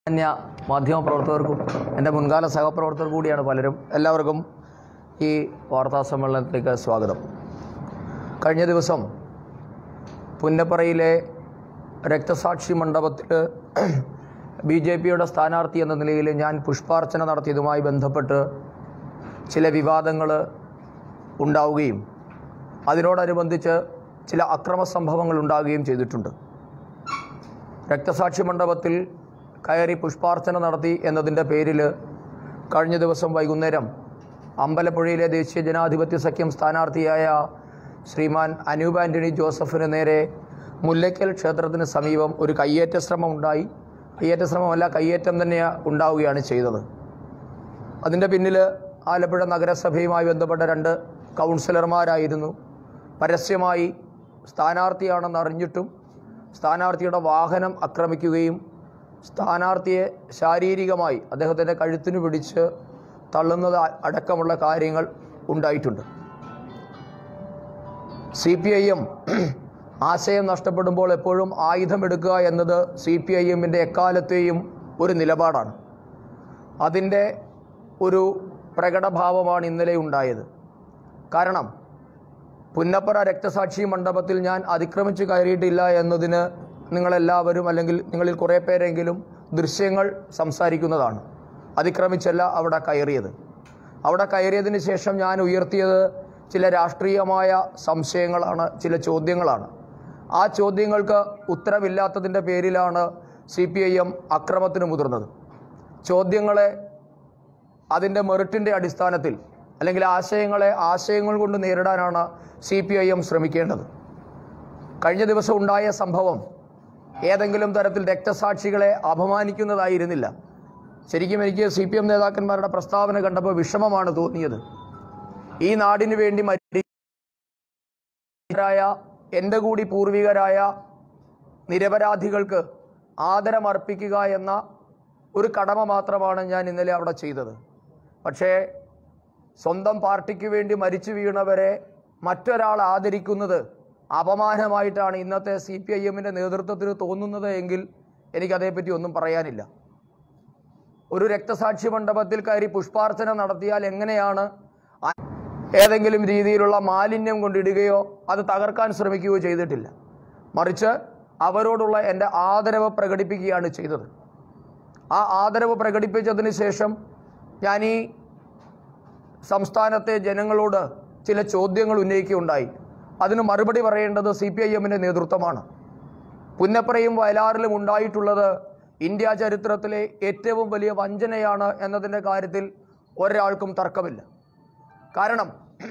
അന്യ മാധ്യമപ്രവർത്തകർക്കും എൻ്റെ മുൻകാല സഹപ്രവർത്തകർ കൂടിയാണ് പലരും എല്ലാവർക്കും ഈ വാർത്താ സമ്മേളനത്തിലേക്ക് സ്വാഗതം കഴിഞ്ഞ ദിവസം പുന്നപ്പറയിലെ രക്തസാക്ഷി മണ്ഡപത്തിൽ ബി ജെ പിയുടെ സ്ഥാനാർത്ഥി എന്ന നിലയിൽ ഞാൻ പുഷ്പാർച്ചന നടത്തിയതുമായി ബന്ധപ്പെട്ട് ചില വിവാദങ്ങൾ ഉണ്ടാവുകയും അതിനോടനുബന്ധിച്ച് ചില അക്രമ സംഭവങ്ങൾ ഉണ്ടാവുകയും ചെയ്തിട്ടുണ്ട് രക്തസാക്ഷി മണ്ഡപത്തിൽ കയറി പുഷ്പാർച്ചന നടത്തി എന്നതിൻ്റെ പേരിൽ കഴിഞ്ഞ ദിവസം വൈകുന്നേരം അമ്പലപ്പുഴയിലെ ദേശീയ ജനാധിപത്യ സഖ്യം സ്ഥാനാർത്ഥിയായ ശ്രീമാൻ അനൂപ് ആൻ്റണി ജോസഫിന് നേരെ മുല്ലയ്ക്കൽ ക്ഷേത്രത്തിന് സമീപം ഒരു കയ്യേറ്റ ശ്രമം ഉണ്ടായി കയ്യേറ്റ ശ്രമമല്ല കയ്യേറ്റം തന്നെ ഉണ്ടാവുകയാണ് ചെയ്തത് അതിൻ്റെ പിന്നിൽ ആലപ്പുഴ നഗരസഭയുമായി ബന്ധപ്പെട്ട രണ്ട് കൗൺസിലർമാരായിരുന്നു പരസ്യമായി സ്ഥാനാർത്ഥിയാണെന്ന് അറിഞ്ഞിട്ടും സ്ഥാനാർത്ഥിയുടെ വാഹനം ആക്രമിക്കുകയും സ്ഥാനാർത്ഥിയെ ശാരീരികമായി അദ്ദേഹത്തിൻ്റെ കഴുത്തിന് പിടിച്ച് തള്ളുന്നത് അടക്കമുള്ള കാര്യങ്ങൾ ഉണ്ടായിട്ടുണ്ട് സി പി ഐ എം ആശയം നഷ്ടപ്പെടുമ്പോൾ എപ്പോഴും ആയുധമെടുക്കുക എന്നത് സി പി ഐ എമ്മിൻ്റെ എക്കാലത്തെയും ഒരു നിലപാടാണ് അതിൻ്റെ ഒരു പ്രകടഭാവമാണ് ഇന്നലെ ഉണ്ടായത് കാരണം പുന്നപ്പറ രക്തസാക്ഷി മണ്ഡപത്തിൽ ഞാൻ അതിക്രമിച്ച് കയറിയിട്ടില്ല എന്നതിന് നിങ്ങളെല്ലാവരും അല്ലെങ്കിൽ നിങ്ങളിൽ കുറേ പേരെങ്കിലും ദൃശ്യങ്ങൾ സംസാരിക്കുന്നതാണ് അതിക്രമിച്ചല്ല അവിടെ കയറിയത് അവിടെ കയറിയതിന് ശേഷം ഞാൻ ഉയർത്തിയത് ചില രാഷ്ട്രീയമായ സംശയങ്ങളാണ് ചില ചോദ്യങ്ങളാണ് ആ ചോദ്യങ്ങൾക്ക് ഉത്തരവില്ലാത്തതിൻ്റെ പേരിലാണ് സി പി ഐ എം അക്രമത്തിന് മുതിർന്നത് ചോദ്യങ്ങളെ അതിൻ്റെ മെറിറ്റിൻ്റെ അടിസ്ഥാനത്തിൽ അല്ലെങ്കിൽ ആശയങ്ങളെ ആശയങ്ങൾ കൊണ്ട് നേരിടാനാണ് സി പി ഐ എം ശ്രമിക്കേണ്ടത് കഴിഞ്ഞ ദിവസം ഉണ്ടായ സംഭവം ഏതെങ്കിലും തരത്തിൽ രക്തസാക്ഷികളെ അപമാനിക്കുന്നതായിരുന്നില്ല ശരിക്കും എനിക്ക് സി പി എം നേതാക്കന്മാരുടെ പ്രസ്താവന കണ്ടപ്പോൾ വിഷമമാണ് തോന്നിയത് ഈ നാടിനു വേണ്ടി മരിച്ചരായ എൻ്റെ കൂടി പൂർവികരായ നിരപരാധികൾക്ക് ആദരമർപ്പിക്കുക എന്ന ഒരു കടമ മാത്രമാണ് ഞാൻ ഇന്നലെ അവിടെ ചെയ്തത് പക്ഷേ സ്വന്തം പാർട്ടിക്ക് വേണ്ടി മരിച്ചു വീണവരെ മറ്റൊരാൾ ആദരിക്കുന്നത് അപമാനമായിട്ടാണ് ഇന്നത്തെ സി പി ഐ എമ്മിൻ്റെ നേതൃത്വത്തിന് തോന്നുന്നത് എങ്കിൽ എനിക്കതേപ്പറ്റി ഒന്നും പറയാനില്ല ഒരു രക്തസാക്ഷി മണ്ഡപത്തിൽ കയറി പുഷ്പാർച്ചന നടത്തിയാൽ എങ്ങനെയാണ് ആ- ഏതെങ്കിലും രീതിയിലുള്ള മാലിന്യം കൊണ്ടിടുകയോ അത് തകർക്കാൻ ശ്രമിക്കുകയോ ചെയ്തിട്ടില്ല മറിച്ച് അവരോടുള്ള എൻ്റെ ആദരവ് പ്രകടിപ്പിക്കുകയാണ് ചെയ്തത് ആ ആദരവ് പ്രകടിപ്പിച്ചതിന് ശേഷം ഞാൻ ഈ സംസ്ഥാനത്തെ ജനങ്ങളോട് ചില ചോദ്യങ്ങൾ ഉന്നയിക്കുകയുണ്ടായി അതിന് മറുപടി പറയേണ്ടത് സി പി ഐ എമ്മിൻ്റെ നേതൃത്വമാണ് പുന്നപ്പറയും വയലാറിലും ഉണ്ടായിട്ടുള്ളത് ഇന്ത്യ ചരിത്രത്തിലെ ഏറ്റവും വലിയ വഞ്ചനയാണ് എന്നതിൻ്റെ കാര്യത്തിൽ ഒരാൾക്കും തർക്കമില്ല കാരണം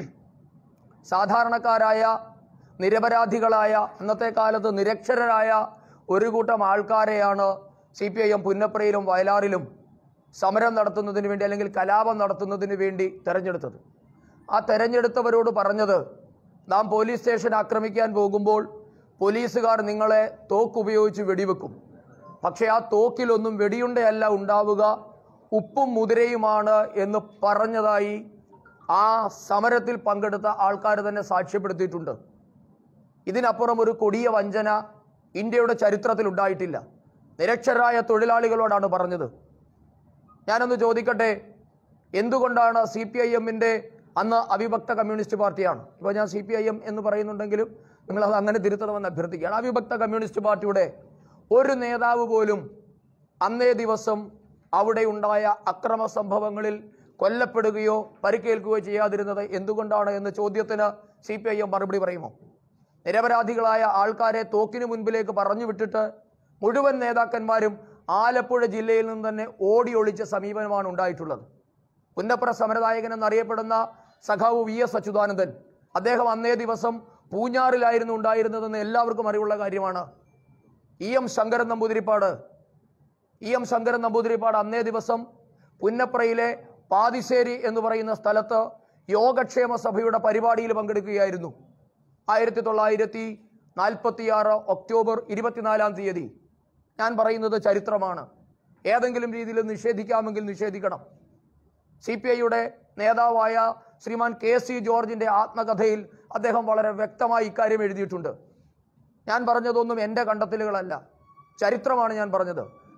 സാധാരണക്കാരായ നിരപരാധികളായ അന്നത്തെ കാലത്ത് നിരക്ഷരരായ ഒരു കൂട്ടം ആൾക്കാരെയാണ് സി പി ഐ എം പുന്നപ്പറയിലും വയലാറിലും സമരം നടത്തുന്നതിന് വേണ്ടി അല്ലെങ്കിൽ കലാപം നടത്തുന്നതിന് വേണ്ടി തെരഞ്ഞെടുത്തത് ആ തെരഞ്ഞെടുത്തവരോട് പറഞ്ഞത് നാം പോലീസ് സ്റ്റേഷൻ ആക്രമിക്കാൻ പോകുമ്പോൾ പോലീസുകാർ നിങ്ങളെ തോക്കുപയോഗിച്ച് വെടിവെക്കും പക്ഷേ ആ തോക്കിലൊന്നും വെടിയുണ്ടയല്ല ഉണ്ടാവുക ഉപ്പും മുതിരയുമാണ് എന്ന് പറഞ്ഞതായി ആ സമരത്തിൽ പങ്കെടുത്ത ആൾക്കാർ തന്നെ സാക്ഷ്യപ്പെടുത്തിയിട്ടുണ്ട് ഇതിനപ്പുറം ഒരു കൊടിയ വഞ്ചന ഇന്ത്യയുടെ ചരിത്രത്തിൽ ഉണ്ടായിട്ടില്ല നിരക്ഷരായ തൊഴിലാളികളോടാണ് പറഞ്ഞത് ഞാനൊന്ന് ചോദിക്കട്ടെ എന്തുകൊണ്ടാണ് സി പി ഐ എമ്മിൻ്റെ അന്ന് അവിഭക്ത കമ്മ്യൂണിസ്റ്റ് പാർട്ടിയാണ് ഇപ്പോൾ ഞാൻ സി പി ഐ എം എന്ന് പറയുന്നുണ്ടെങ്കിലും നിങ്ങളത് അങ്ങനെ തിരുത്തണമെന്ന് അഭ്യർത്ഥിക്കുകയാണ് അവിഭക്ത കമ്മ്യൂണിസ്റ്റ് പാർട്ടിയുടെ ഒരു നേതാവ് പോലും അന്നേ ദിവസം അവിടെ ഉണ്ടായ അക്രമ സംഭവങ്ങളിൽ കൊല്ലപ്പെടുകയോ പരിക്കേൽക്കുകയോ ചെയ്യാതിരുന്നത് എന്തുകൊണ്ടാണ് എന്ന ചോദ്യത്തിന് സി പി ഐ എം മറുപടി പറയുമോ നിരപരാധികളായ ആൾക്കാരെ തോക്കിന് മുൻപിലേക്ക് പറഞ്ഞു വിട്ടിട്ട് മുഴുവൻ നേതാക്കന്മാരും ആലപ്പുഴ ജില്ലയിൽ നിന്ന് തന്നെ ഓടി ഒളിച്ച സമീപനമാണ് ഉണ്ടായിട്ടുള്ളത് പുന്നപ്പുറ സമരനായകൻ എന്നറിയപ്പെടുന്ന സഖാവ് വി എസ് അച്യുതാനന്ദൻ അദ്ദേഹം അന്നേ ദിവസം പൂഞ്ഞാറിലായിരുന്നു ഉണ്ടായിരുന്നതെന്ന് എല്ലാവർക്കും അറിവുള്ള കാര്യമാണ് E M Sankaran Namboodiripad E M Sankaran Namboodiripad അന്നേ ദിവസം പുന്നപ്രയിലെ പാതിശ്ശേരി എന്ന് പറയുന്ന സ്ഥലത്ത് യോഗക്ഷേമ സഭയുടെ പരിപാടിയിൽ പങ്കെടുക്കുകയായിരുന്നു ആയിരത്തി തൊള്ളായിരത്തി നാൽപ്പത്തിയാറ് ഒക്ടോബർ ഇരുപത്തിനാലാം തീയതി ഞാൻ പറയുന്നത് ചരിത്രമാണ് ഏതെങ്കിലും രീതിയിൽ നിഷേധിക്കാമെങ്കിൽ നിഷേധിക്കണം സി പി ഐയുടെ നേതാവായ ശ്രീമാൻ കെ സി ജോർജിന്റെ ആത്മകഥയിൽ അദ്ദേഹം വളരെ വ്യക്തമായി ഇക്കാര്യം എഴുതിയിട്ടുണ്ട് ഞാൻ പറഞ്ഞതൊന്നും എൻ്റെ കണ്ടെത്തലുകളല്ല ചരിത്രമാണ് ഞാൻ പറഞ്ഞത്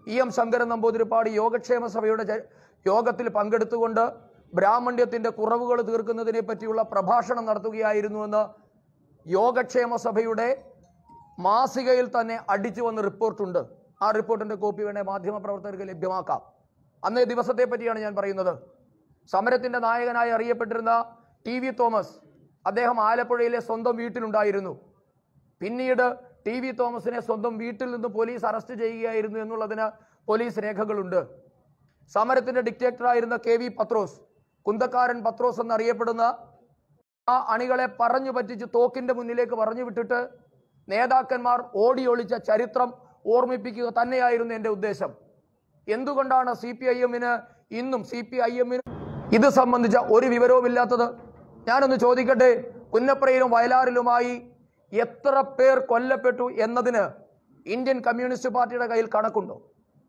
ഇ എം ശങ്കരൻ നമ്പൂതിരിപ്പാട് യോഗക്ഷേമ സഭയുടെ ച- യോഗത്തിൽ പങ്കെടുത്തുകൊണ്ട് ബ്രാഹ്മണ്യത്തിന്റെ കുറവുകൾ തീർക്കുന്നതിനെ പറ്റിയുള്ള പ്രഭാഷണം നടത്തുകയായിരുന്നുവെന്ന് യോഗക്ഷേമ സഭയുടെ മാസികയിൽ തന്നെ അടിച്ചു വന്ന റിപ്പോർട്ടുണ്ട് ആ റിപ്പോർട്ടിന്റെ കോപ്പി വേണേ മാധ്യമപ്രവർത്തകർക്ക് ലഭ്യമാക്കാം അന്നേ ദിവസത്തെ പറ്റിയാണ് ഞാൻ പറയുന്നത് സമരത്തിന്റെ നായകനായി അറിയപ്പെട്ടിരുന്ന ടി വി തോമസ് അദ്ദേഹം ആലപ്പുഴയിലെ സ്വന്തം വീട്ടിലുണ്ടായിരുന്നു പിന്നീട് ടി വി തോമസിനെ സ്വന്തം വീട്ടിൽ നിന്ന് പോലീസ് അറസ്റ്റ് ചെയ്യുകയായിരുന്നു എന്നുള്ളതിന് പോലീസ് രേഖകളുണ്ട് സമരത്തിന്റെ ഡിക്റ്റേറ്ററായിരുന്ന കെ വി പത്രോസ് കുന്തക്കാരൻ പത്രോസ് എന്നറിയപ്പെടുന്ന ആ അണികളെ പറഞ്ഞു പറ്റിച്ച് തോക്കിന്റെ മുന്നിലേക്ക് പറഞ്ഞു വിട്ടിട്ട് നേതാക്കന്മാർ ഓടി ഒളിച്ച ചരിത്രം ഓർമ്മിപ്പിക്കുക തന്നെയായിരുന്നു എൻ്റെ ഉദ്ദേശം എന്തുകൊണ്ടാണ് സി പി ഐ എമ്മിന് ഇന്നും സി പി ഐ എമ്മിന് ഇത് സംബന്ധിച്ച ഒരു വിവരവുമില്ലാത്തത് ഞാനൊന്ന് ചോദിക്കട്ടെ പുന്നപ്രയിലും വയലാറിലുമായി എത്ര പേർ കൊല്ലപ്പെട്ടു എന്നതിന് ഇന്ത്യൻ കമ്മ്യൂണിസ്റ്റ് പാർട്ടിയുടെ കയ്യിൽ കണക്കുണ്ടോ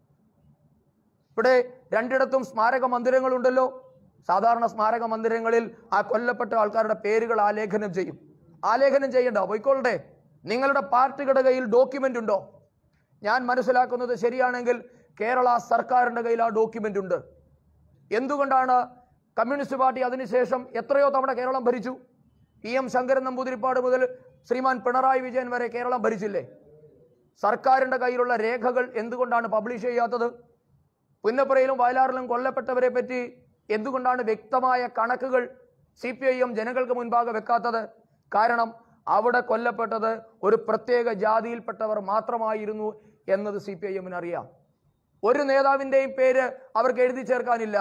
ഇവിടെ രണ്ടിടത്തും സ്മാരക മന്ദിരങ്ങളുണ്ടല്ലോ സാധാരണ സ്മാരക മന്ദിരങ്ങളിൽ ആ കൊല്ലപ്പെട്ട ആൾക്കാരുടെ പേരുകൾ ആലേഖനം ചെയ്യും ആലേഖനം ചെയ്യണ്ട പോയിക്കൊള്ളട്ടെ നിങ്ങളുടെ പാർട്ടികളുടെ കയ്യിൽ ഡോക്യുമെന്റ് ഉണ്ടോ ഞാൻ മനസ്സിലാക്കുന്നത് ശരിയാണെങ്കിൽ കേരള സർക്കാരിന്റെ കയ്യിൽ ആ ഡോക്യുമെന്റ് ഉണ്ട് എന്തുകൊണ്ടാണ് കമ്മ്യൂണിസ്റ്റ് പാർട്ടി അതിനുശേഷം എത്രയോ തവണ കേരളം ഭരിച്ചു പി എം ശങ്കരൻ നമ്പൂതിരിപ്പാട് മുതൽ ശ്രീമാൻ പിണറായി വിജയൻ വരെ കേരളം ഭരിച്ചില്ലേ സർക്കാരിന്റെ കയ്യിലുള്ള രേഖകൾ എന്തുകൊണ്ടാണ് പബ്ലിഷ് ചെയ്യാത്തത് പുന്നപ്പുറയിലും വയലാറിലും കൊല്ലപ്പെട്ടവരെ പറ്റി എന്തുകൊണ്ടാണ് വ്യക്തമായ കണക്കുകൾ സി പി ഐ എം ജനങ്ങൾക്ക് മുൻപാകെ വെക്കാത്തത് കാരണം അവിടെ കൊല്ലപ്പെട്ടത് ഒരു പ്രത്യേക ജാതിയിൽപ്പെട്ടവർ മാത്രമായിരുന്നു എന്നത് സി പി ഐ എമ്മിന് അറിയാം ഒരു നേതാവിൻ്റെയും പേര് അവർക്ക് എഴുതി ചേർക്കാനില്ല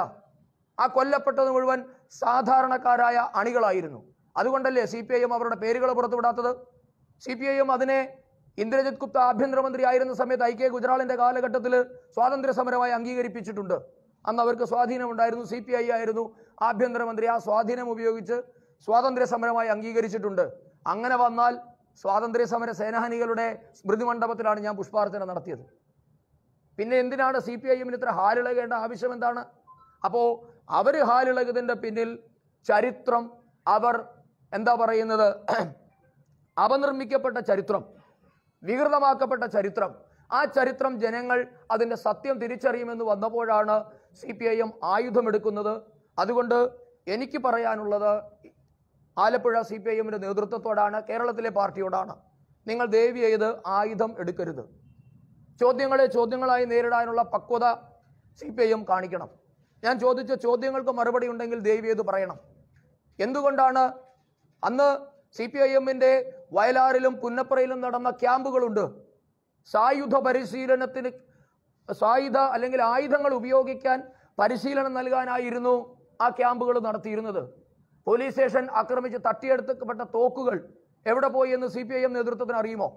ആ കൊല്ലപ്പെട്ടത് മുഴുവൻ സാധാരണക്കാരായ അണികളായിരുന്നു അതുകൊണ്ടല്ലേ സി പി ഐ എം അവരുടെ പേരുകൾ പുറത്തുവിടാത്തത് സി പി ഐ എം അതിനെ ഇന്ദ്രജിത് ഗുപ്ത ആഭ്യന്തരമന്ത്രി ആയിരുന്ന സമയത്ത് ഐ കെ ഗുജറാളിന്റെ കാലഘട്ടത്തിൽ സ്വാതന്ത്ര്യ സമരമായി അംഗീകരിപ്പിച്ചിട്ടുണ്ട് അന്ന് അവർക്ക് സ്വാധീനമുണ്ടായിരുന്നു സി പി ഐ ആയിരുന്നു ആഭ്യന്തരമന്ത്രി ആ സ്വാധീനം ഉപയോഗിച്ച് സ്വാതന്ത്ര്യ സമരമായി അംഗീകരിച്ചിട്ടുണ്ട് അങ്ങനെ വന്നാൽ സ്വാതന്ത്ര്യ സമര സേനാനികളുടെ സ്മൃതി മണ്ഡപത്തിലാണ് ഞാൻ പുഷ്പാർച്ചന നടത്തിയത് പിന്നെ എന്തിനാണ് സി പി ഐ എമ്മിന് ഇത്ര ഹാലിളകേണ്ട ആവശ്യം എന്താണ് അപ്പോൾ അവർ ഹാലിളകുന്നതിൻ്റെ പിന്നിൽ ചരിത്രം അവർ എന്താ പറയുന്നത് അപനിർമ്മിക്കപ്പെട്ട ചരിത്രം വികൃതമാക്കപ്പെട്ട ചരിത്രം ആ ചരിത്രം ജനങ്ങൾ അതിൻ്റെ സത്യം തിരിച്ചറിയുമെന്ന് വന്നപ്പോഴാണ് സി പി ഐ എം ആയുധമെടുക്കുന്നത് അതുകൊണ്ട് എനിക്ക് പറയാനുള്ളത് ആലപ്പുഴ സി പി ഐ എമ്മിൻ്റെ നേതൃത്വത്തോടാണ് കേരളത്തിലെ പാർട്ടിയോടാണ് നിങ്ങൾ ദയവ് ചെയ്ത് ആയുധം എടുക്കരുത് ചോദ്യങ്ങളെ ചോദ്യങ്ങളായി നേരിടാനുള്ള പക്വത സി പി ഐ എം കാണിക്കണം ഞാൻ ചോദിച്ച ചോദ്യങ്ങൾക്ക് മറുപടി ഉണ്ടെങ്കിൽ ദയവ് ചെയ്ത് പറയണം എന്തുകൊണ്ടാണ് അന്ന് സി പി ഐ എമ്മിൻ്റെ വയലാറിലും പുന്നപ്പുറയിലും നടന്ന ക്യാമ്പുകളുണ്ട് സായുധ പരിശീലനത്തിന് സായുധ അല്ലെങ്കിൽ ആയുധങ്ങൾ ഉപയോഗിക്കാൻ പരിശീലനം നൽകാനായിരുന്നു ആ ക്യാമ്പുകൾ നടത്തിയിരുന്നത് പോലീസ് സ്റ്റേഷൻ ആക്രമിച്ച് തട്ടിയെടുക്കപ്പെട്ട തോക്കുകൾ എവിടെ പോയി എന്ന് സി പി ഐ എം നേതൃത്വത്തിന് അറിയുമോ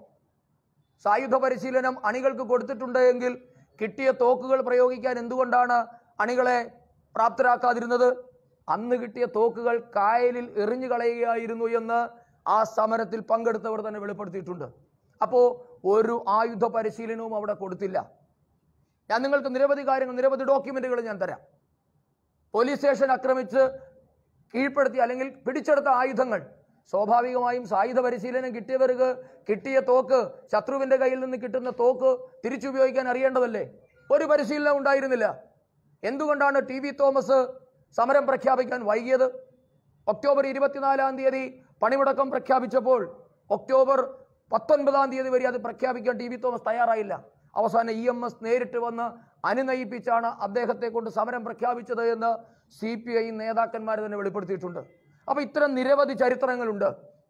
സായുധ പരിശീലനം അണികൾക്ക് കൊടുത്തിട്ടുണ്ട് എങ്കിൽ കിട്ടിയ തോക്കുകൾ പ്രയോഗിക്കാൻ എന്തുകൊണ്ടാണ് അണികളെ പ്രാപ്തരാക്കാതിരുന്നത് അന്ന് കിട്ടിയ തോക്കുകൾ കായലിൽ എറിഞ്ഞു കളയുകയായിരുന്നു എന്ന് ആ സമരത്തിൽ പങ്കെടുത്തവർ തന്നെ വെളിപ്പെടുത്തിയിട്ടുണ്ട് അപ്പോൾ ഒരു ആയുധ പരിശീലനവും അവിടെ കൊടുത്തില്ല ഞാൻ നിങ്ങൾക്ക് നിരവധി കാര്യങ്ങൾ നിരവധി ഡോക്യുമെന്റുകൾ ഞാൻ തരാം പോലീസ് സ്റ്റേഷൻ ആക്രമിച്ച് കീഴ്പ്പെടുത്തി അല്ലെങ്കിൽ പിടിച്ചെടുത്ത ആയുധങ്ങൾ സ്വാഭാവികമായും സായുധ പരിശീലനം കിട്ടിയവർക്ക് കിട്ടിയ തോക്ക് ശത്രുവിന്റെ കയ്യിൽ നിന്ന് കിട്ടുന്ന തോക്ക് തിരിച്ചുപയോഗിക്കാൻ അറിയേണ്ടതല്ലേ ഒരു പരിശീലനം ഉണ്ടായിരുന്നില്ല എന്തുകൊണ്ടാണ് ടി വി തോമസ് സമരം പ്രഖ്യാപിക്കാൻ വൈകിയത് ഒക്ടോബർ ഇരുപത്തിനാലാം തീയതി പണിമുടക്കം പ്രഖ്യാപിച്ചപ്പോൾ ഒക്ടോബർ പത്തൊൻപതാം തീയതി വരെ അത് പ്രഖ്യാപിക്കാൻ ടി വി തോമസ് തയ്യാറായില്ല അവസാനം ഇ എം എസ് നേരിട്ട് വന്ന് അനുനയിപ്പിച്ചാണ് അദ്ദേഹത്തെ കൊണ്ട് സമരം പ്രഖ്യാപിച്ചത് എന്ന് സി പി ഐ നേതാക്കന്മാർ തന്നെ വെളിപ്പെടുത്തിയിട്ടുണ്ട് അപ്പൊ ഇത്തരം നിരവധി ചരിത്രങ്ങളുണ്ട്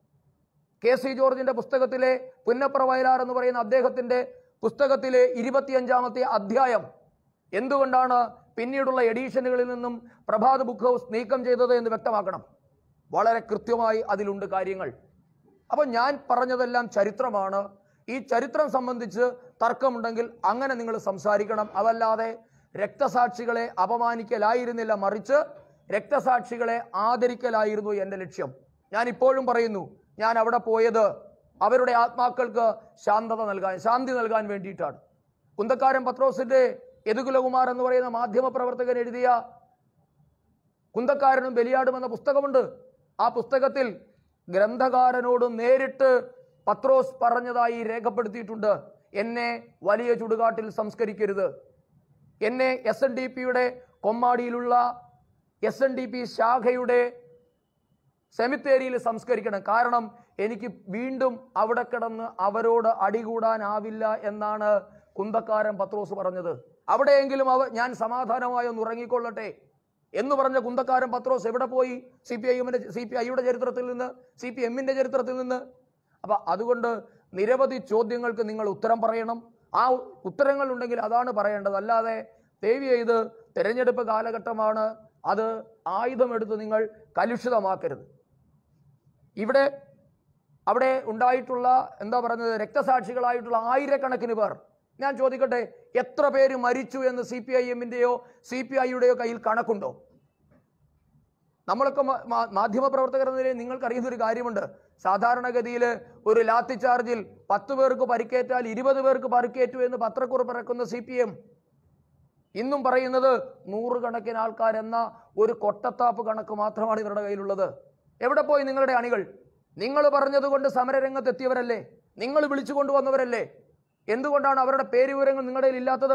കെ സി ജോർജിന്റെ പുസ്തകത്തിലെ പുന്നപ്ര വയലാർ എന്ന് പറയുന്ന അദ്ദേഹത്തിന്റെ പുസ്തകത്തിലെ ഇരുപത്തിയഞ്ചാമത്തെ അധ്യായം എന്തുകൊണ്ടാണ് പിന്നീടുള്ള എഡീഷനുകളിൽ നിന്നും പ്രഭാത് ബുക്ക് ഹൗസ് നീക്കം ചെയ്തത് എന്ന് വ്യക്തമാക്കണം വളരെ കൃത്യമായി അതിലുണ്ട് കാര്യങ്ങൾ അപ്പോൾ ഞാൻ പറഞ്ഞതെല്ലാം ചരിത്രമാണ് ഈ ചരിത്രം സംബന്ധിച്ച് തർക്കമുണ്ടെങ്കിൽ അങ്ങനെ നിങ്ങൾ സംസാരിക്കണം അതല്ലാതെ രക്തസാക്ഷികളെ അപമാനിക്കലായിരുന്നില്ല മറിച്ച് രക്തസാക്ഷികളെ ആദരിക്കലായിരുന്നു എൻ്റെ ലക്ഷ്യം ഞാൻ ഇപ്പോഴും പറയുന്നു ഞാൻ അവിടെ പോയത് അവരുടെ ആത്മാക്കൾക്ക് ശാന്തത നൽകാൻ ശാന്തി നൽകാൻ വേണ്ടിയിട്ടാണ് കുന്തക്കാരൻ പത്രോസിന്റെ യദുകുലകുമാർ എന്ന് പറയുന്ന മാധ്യമ പ്രവർത്തകൻ എഴുതിയ കുന്തക്കാരനും ബലിയാടും എന്ന പുസ്തകമുണ്ട് ആ പുസ്തകത്തിൽ ഗ്രന്ഥകാരനോട് നേരിട്ട് പത്രോസ് പറഞ്ഞതായി രേഖപ്പെടുത്തിയിട്ടുണ്ട് എന്നെ വലിയ ചുടുകാട്ടിൽ സംസ്കരിക്കരുത് എന്നെ എസ് എൻ ഡി പിയുടെ കൊമ്മാടിയിലുള്ള എസ് എൻ ഡി പി ശാഖയുടെ സെമിത്തേരിയിൽ സംസ്കരിക്കണം കാരണം എനിക്ക് വീണ്ടും അവിടെ കിടന്ന് അവരോട് അടികൂടാനാവില്ല എന്നാണ് കുന്തക്കാരൻ പത്രോസ് പറഞ്ഞത് അവിടെയെങ്കിലും അവ ഞാൻ സമാധാനമായി ഒന്ന് ഉറങ്ങിക്കൊള്ളട്ടെ എന്ന് പറഞ്ഞ കുന്തക്കാരൻ പത്രോസ് എവിടെ പോയി സി പി ഐ എമ്മിന്റെ സി പി ഐയുടെ ചരിത്രത്തിൽ നിന്ന് സി പി എമ്മിന്റെ ചരിത്രത്തിൽ നിന്ന് അപ്പൊ അതുകൊണ്ട് നിരവധി ചോദ്യങ്ങൾക്ക് നിങ്ങൾ ഉത്തരം പറയണം ആ ഉത്തരങ്ങൾ ഉണ്ടെങ്കിൽ അതാണ് പറയേണ്ടത് അല്ലാതെ ദയവ് ചെയ്ത് തെരഞ്ഞെടുപ്പ് കാലഘട്ടമാണ് അത് ആയുധമെടുത്ത് നിങ്ങൾ കലുഷിതമാക്കരുത് ഇവിടെ അവിടെ ഉണ്ടായിട്ടുള്ള എന്താ പറയുന്നത് രക്തസാക്ഷികളായിട്ടുള്ള ആയിരക്കണക്കിന് പേർ ഞാൻ ചോദിക്കട്ടെ എത്ര പേര് മരിച്ചു എന്ന് സി പി ഐ എമ്മിൻ്റെയോ സി പി ഐയുടെയോ കയ്യിൽ കണക്കുണ്ടോ നമ്മളൊക്കെ മാ- മാ- മാധ്യമപ്രവർത്തകർ എന്ന നിലയിൽ നിങ്ങൾക്കറിയുന്ന ഒരു കാര്യമുണ്ട് സാധാരണഗതിയിൽ ഒരു ലാത്തി ചാർജിൽ പത്ത് പേർക്ക് പരിക്കേറ്റാൽ ഇരുപത് പേർക്ക് പരിക്കേറ്റു എന്ന് പത്രക്കുറിപ്പ് ഇറക്കുന്ന സി പി എം ഇന്നും പറയുന്നത് നൂറുകണക്കിന് ആൾക്കാരെന്ന ഒരു കൊട്ടത്താപ്പ് കണക്ക് മാത്രമാണ് ഇവരുടെ കയ്യിലുള്ളത് എവിടെ പോയി നിങ്ങളുടെ അണികൾ നിങ്ങൾ പറഞ്ഞതുകൊണ്ട് സമരരംഗത്ത് എത്തിയവരല്ലേ നിങ്ങൾ വിളിച്ചു കൊണ്ടുവന്നവരല്ലേ എന്തുകൊണ്ടാണ് അവരുടെ പേര് വിവരങ്ങൾ നിങ്ങളുടെ കയ്യിൽ ഇല്ലാത്തത്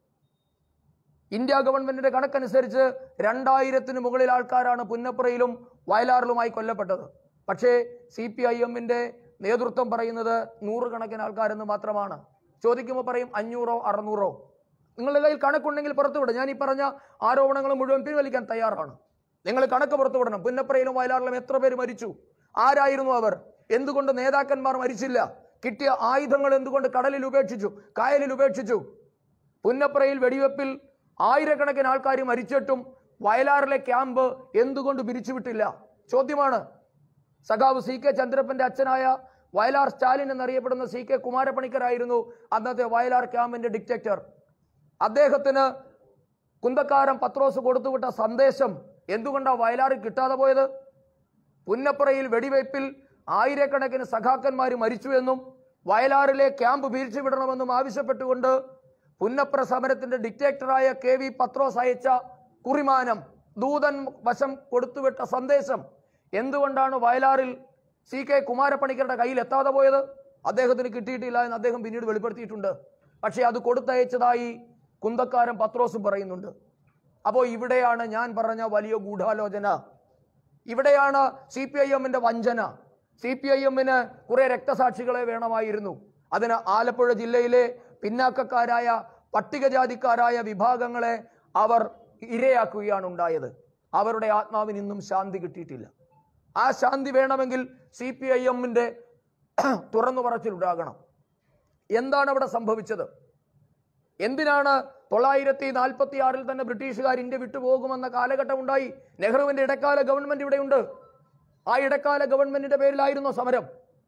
ഇന്ത്യ ഗവൺമെന്റിന്റെ കണക്കനുസരിച്ച് രണ്ടായിരത്തിന് മുകളിൽ ആൾക്കാരാണ് പുന്നപ്പുറയിലും വയലാറിലുമായി കൊല്ലപ്പെട്ടത് പക്ഷേ സി പി ഐ എമ്മിന്റെ നേതൃത്വം പറയുന്നത് നൂറുകണക്കിന് ആൾക്കാരെന്ന് മാത്രമാണ് ചോദിക്കുമ്പോൾ പറയും അഞ്ഞൂറോ അറുന്നൂറോ നിങ്ങളുടെ കയ്യിൽ കണക്കുണ്ടെങ്കിൽ പുറത്തുവിടും ഞാൻ ഈ പറഞ്ഞ ആരോപണങ്ങൾ മുഴുവൻ പിൻവലിക്കാൻ തയ്യാറാണ് നിങ്ങൾ കണക്ക് പുറത്തുവിടണം പുന്നപ്പുറയിലും വയലാറിലും എത്ര പേര് മരിച്ചു ആരായിരുന്നു അവർ എന്തുകൊണ്ട് നേതാക്കന്മാർ മരിച്ചില്ല കിട്ടിയ ആയുധങ്ങൾ എന്തുകൊണ്ട് കടലിൽ ഉപേക്ഷിച്ചു കായലിൽ ഉപേക്ഷിച്ചു പുന്നപ്രയിൽ വെടിവെപ്പിൽ ആയിരക്കണക്കിന് ആൾക്കാർ മരിച്ചിട്ടും വയലാറിലെ ക്യാമ്പ് എന്തുകൊണ്ട് പിരിച്ചുവിട്ടില്ല ചോദ്യമാണ് സഖാവ് സി കെ ചന്ദ്രപ്പന്റെ അച്ഛനായ വയലാർ സ്റ്റാലിൻ എന്നറിയപ്പെടുന്ന സി കെ കുമാരപ്പണിക്കരായിരുന്നു അന്നത്തെ വയലാർ ക്യാമ്പിന്റെ ഡിക്റ്റേറ്റർ അദ്ദേഹത്തിന് കുന്തക്കാരൻ പത്രോസ് കൊടുത്തുവിട്ട സന്ദേശം എന്തുകൊണ്ടാണ് വയലാറിൽ കിട്ടാതെ പോയത് പുന്നപ്പുറയിൽ വെടിവയ്പിൽ ആയിരക്കണക്കിന് സഖാക്കന്മാർ മരിച്ചു എന്നും വയലാറിലെ ക്യാമ്പ് പിരിച്ചുവിടണമെന്നും ആവശ്യപ്പെട്ടുകൊണ്ട് പുന്നപ്ര സമരത്തിന്റെ ഡിക്റ്റേറ്ററായ കെ വി പത്രോസ് അയച്ച കുറിമാനം ദൂതൻ വശം കൊടുത്തുവിട്ട സന്ദേശം എന്തുകൊണ്ടാണ് വയലാറിൽ സി കെ കുമാരപ്പണിക്കരുടെ കയ്യിൽ എത്താതെ പോയത് അദ്ദേഹത്തിന് കിട്ടിയിട്ടില്ല എന്ന് അദ്ദേഹം പിന്നീട് വെളിപ്പെടുത്തിയിട്ടുണ്ട് പക്ഷേ അത് കൊടുത്തയച്ചതായി കുന്തക്കാരൻ പത്രോസും പറയുന്നുണ്ട് അപ്പോൾ ഇവിടെയാണ് ഞാൻ പറഞ്ഞ വലിയ ഗൂഢാലോചന ഇവിടെയാണ് സി പി ഐ എമ്മിന്റെ വഞ്ചന സി പി ഐ എമ്മിന് കുറെ രക്തസാക്ഷികളെ വേണമായിരുന്നു അതിന് ആലപ്പുഴ ജില്ലയിലെ പിന്നാക്കക്കാരായ പട്ടികജാതിക്കാരായ വിഭാഗങ്ങളെ അവർ ഇരയാക്കുകയാണ് ഉണ്ടായത് അവരുടെ ആത്മാവിന് ഇന്നും ശാന്തി കിട്ടിയിട്ടില്ല ആ ശാന്തി വേണമെങ്കിൽ സി പി ഐ എമ്മിന്റെ തുറന്നു പറച്ചിലുണ്ടാകണം എന്താണ് അവിടെ സംഭവിച്ചത് എന്തിനാണ് തൊള്ളായിരത്തി നാൽപ്പത്തി ആറിൽ തന്നെ ബ്രിട്ടീഷുകാർ ഇന്ത്യ വിട്ടുപോകുമെന്ന കാലഘട്ടം ഉണ്ടായി നെഹ്റുവിന്റെ ഇടക്കാല ഗവൺമെന്റ് ഇവിടെയുണ്ട് ആ ഇടക്കാല ഗവൺമെന്റിന്റെ പേരിലായിരുന്നോ സമരം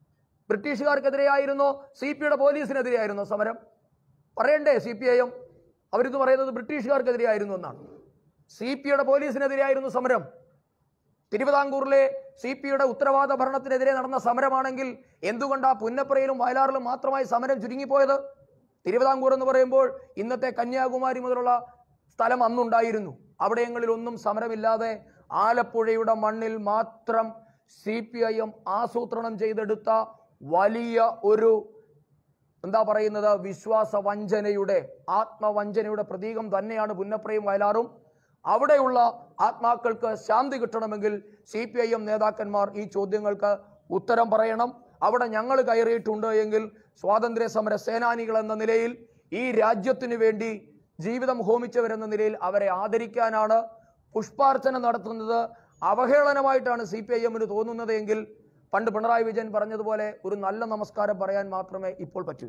ബ്രിട്ടീഷുകാർക്കെതിരെയായിരുന്നോ സി പിയുടെ പോലീസിനെതിരെയായിരുന്നോ സമരം പറയണ്ടേ സി പി ഐ എം അവരിത് പറയുന്നത് ബ്രിട്ടീഷുകാർക്കെതിരെയായിരുന്നു എന്നാണ് സി പിയുടെ പോലീസിനെതിരെയായിരുന്നു സമരം തിരുവിതാംകൂറിലെ സി പിയുടെ ഉത്തരവാദ ഭരണത്തിനെതിരെ നടന്ന സമരമാണെങ്കിൽ എന്തുകൊണ്ടാ പുന്നപ്പുറയിലും വയലാറിലും മാത്രമായി സമരം ചുരുങ്ങിപ്പോയത് തിരുവിതാംകൂർ എന്ന് പറയുമ്പോൾ ഇന്നത്തെ കന്യാകുമാരി മുതലുള്ള സ്ഥലം അന്നുണ്ടായിരുന്നു അവിടെയങ്ങളിൽ ഒന്നും സമരമില്ലാതെ ആലപ്പുഴയുടെ മണ്ണിൽ മാത്രം സി പി ഐ എം ആസൂത്രണം ചെയ്തെടുത്ത വലിയ ഒരു എന്താ പറയുന്നത് വിശ്വാസ വഞ്ചനയുടെ ആത്മവഞ്ചനയുടെ പ്രതീകം തന്നെയാണ് പുന്നപ്രയും വയലാറും അവിടെയുള്ള ആത്മാക്കൾക്ക് ശാന്തി കിട്ടണമെങ്കിൽ സി പി ഐ എം നേതാക്കന്മാർ ഈ ചോദ്യങ്ങൾക്ക് ഉത്തരം പറയണം അവിടെ ഞങ്ങൾ കയറിയിട്ടുണ്ട് എങ്കിൽ സ്വാതന്ത്ര്യ സമര സേനാനികൾ എന്ന നിലയിൽ ഈ രാജ്യത്തിനു വേണ്ടി ജീവിതം ഹോമിച്ചവരെന്ന നിലയിൽ അവരെ ആദരിക്കാനാണ് പുഷ്പാർച്ചന നടത്തുന്നത് അവഹേളനമായിട്ടാണ് സി പി ഐ എമ്മിന് തോന്നുന്നത് എങ്കിൽ പണ്ട് പിണറായി വിജയൻ പറഞ്ഞതുപോലെ ഒരു നല്ല നമസ്കാരം പറയാൻ മാത്രമേ ഇപ്പോൾ പറ്റൂ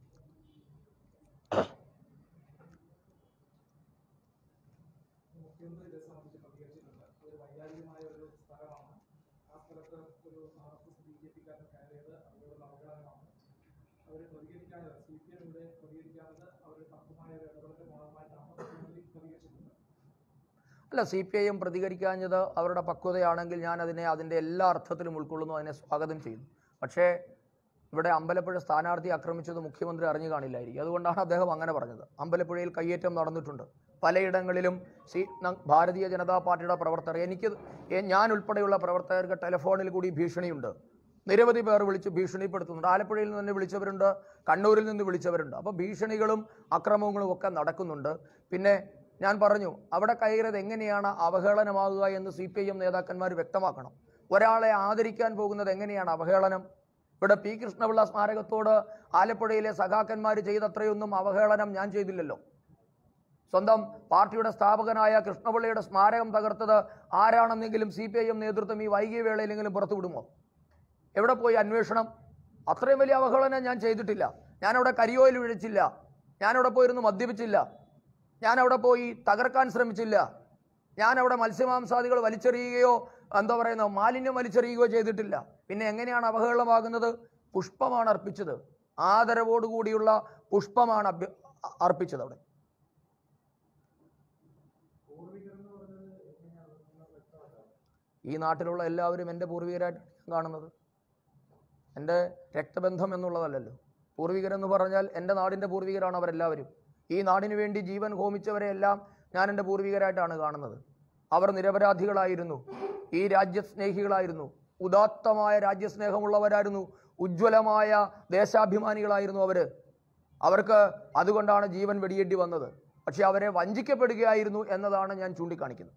മുഖ്യമന്ത്രി ഇതേ സംബന്ധിച്ച് പ്രതികരിച്ചിട്ടുണ്ട് ഒരു വൈകാരികമായ ഒരു സ്ഥലമാണ് ആ സ്ഥലത്ത് ഒരു R S S B J പിക്കാരൻ കയറിയത് അവരോടുള്ള അവഗണനമാണ് അവർ പ്രതികരിക്കാതെ സി പി എം ഇവിടെ പ്രതികരിക്കാതെ അവർ ശക്തമായ ഒരു ഇടപെടലിന്റെ ഭാഗമായിട്ടാണ് മുഖ്യമന്ത്രി പ്രതികരിച്ചിട്ടുണ്ട് അല്ല സി പി ഐ എം പ്രതികരിക്കാഞ്ഞത് അവരുടെ പക്വതയാണെങ്കിൽ ഞാൻ അതിനെ അതിൻ്റെ എല്ലാ അർത്ഥത്തിലും ഉൾക്കൊള്ളുന്നു അതിനെ സ്വാഗതം ചെയ്യുന്നു പക്ഷേ ഇവിടെ അമ്പലപ്പുഴ സ്ഥാനാർത്ഥി ആക്രമിച്ചത് മുഖ്യമന്ത്രി അറിഞ്ഞു കാണില്ലായിരിക്കും അതുകൊണ്ടാണ് അദ്ദേഹം അങ്ങനെ പറഞ്ഞത് അമ്പലപ്പുഴയിൽ കയ്യേറ്റം നടന്നിട്ടുണ്ട് പലയിടങ്ങളിലും സി ന- ഭാരതീയ ജനതാ പാർട്ടിയുടെ പ്രവർത്തകർ എനിക്ക് എ- ഞാൻ ഉൾപ്പെടെയുള്ള പ്രവർത്തകർക്ക് ടെലിഫോണിൽ കൂടി ഭീഷണിയുണ്ട് നിരവധി പേർ വിളിച്ച് ഭീഷണിപ്പെടുത്തുന്നുണ്ട് ആലപ്പുഴയിൽ നിന്ന് തന്നെ വിളിച്ചവരുണ്ട് കണ്ണൂരിൽ നിന്ന് വിളിച്ചവരുണ്ട് അപ്പോൾ ഭീഷണികളും അക്രമങ്ങളും ഒക്കെ നടക്കുന്നുണ്ട് പിന്നെ ഞാൻ പറഞ്ഞു അവിടെ കയറിയത് എങ്ങനെയാണ് അവഹേളനമാകുക എന്ന് സി പി ഐ എം നേതാക്കന്മാർ വ്യക്തമാക്കണം ഒരാളെ ആദരിക്കാൻ പോകുന്നത് എങ്ങനെയാണ് അവഹേളനം ഇവിടെ പി കൃഷ്ണപിള്ള സ്മാരകത്തോട് ആലപ്പുഴയിലെ സഖാക്കന്മാർ ചെയ്തത്രയൊന്നും അവഹേളനം ഞാൻ ചെയ്തില്ലല്ലോ സ്വന്തം പാർട്ടിയുടെ സ്ഥാപകനായ കൃഷ്ണപിള്ളയുടെ സ്മാരകം തകർത്തത് ആരാണെന്നെങ്കിലും സി പി ഐ എം നേതൃത്വം ഈ വൈകിയ വേളയിലെങ്കിലും പുറത്തുവിടുമോ എവിടെ പോയി അന്വേഷണം അത്രയും വലിയ അവഹേളനം ഞാൻ ചെയ്തിട്ടില്ല ഞാനവിടെ കരിയോയിൽ വിഴിച്ചില്ല ഞാനവിടെ പോയിരുന്നു മദ്യപിച്ചില്ല ഞാനവിടെ പോയി തകർക്കാൻ ശ്രമിച്ചില്ല ഞാനവിടെ മത്സ്യമാംസാദികൾ വലിച്ചെറിയുകയോ എന്താ പറയുന്ന മാലിന്യം വലിച്ചെറിയുകയോ ചെയ്തിട്ടില്ല പിന്നെ എങ്ങനെയാണ് അവഹേളനമാകുന്നത് പുഷ്പമാണ് അർപ്പിച്ചത് ആദരവോടുകൂടിയുള്ള പുഷ്പമാണ് അഭ്യ- അർപ്പിച്ചത് അവിടെ ഈ നാട്ടിലുള്ള എല്ലാവരും എൻ്റെ പൂർവികരായിട്ട് കാണുന്നത് എൻ്റെ രക്തബന്ധം എന്നുള്ളതല്ലല്ലോ പൂർവികരെന്ന് പറഞ്ഞാൽ എൻ്റെ നാടിൻ്റെ പൂർവികരാണ് അവരെല്ലാവരും ഈ നാടിനു വേണ്ടി ജീവൻ ഹോമിച്ചവരെയെല്ലാം ഞാൻ എൻ്റെ പൂർവികരായിട്ടാണ് കാണുന്നത് അവർ നിരപരാധികളായിരുന്നു ഈ രാജ്യസ്നേഹികളായിരുന്നു ഉദാത്തമായ രാജ്യസ്നേഹമുള്ളവരായിരുന്നു ഉജ്ജ്വലമായ ദേശാഭിമാനികളായിരുന്നു അവർ അവർക്ക് അതുകൊണ്ടാണ് ജീവൻ വെടിയേണ്ടി വന്നത് പക്ഷേ അവരെ വഞ്ചിക്കപ്പെടുകയായിരുന്നു എന്നതാണ് ഞാൻ ചൂണ്ടിക്കാണിക്കുന്നത്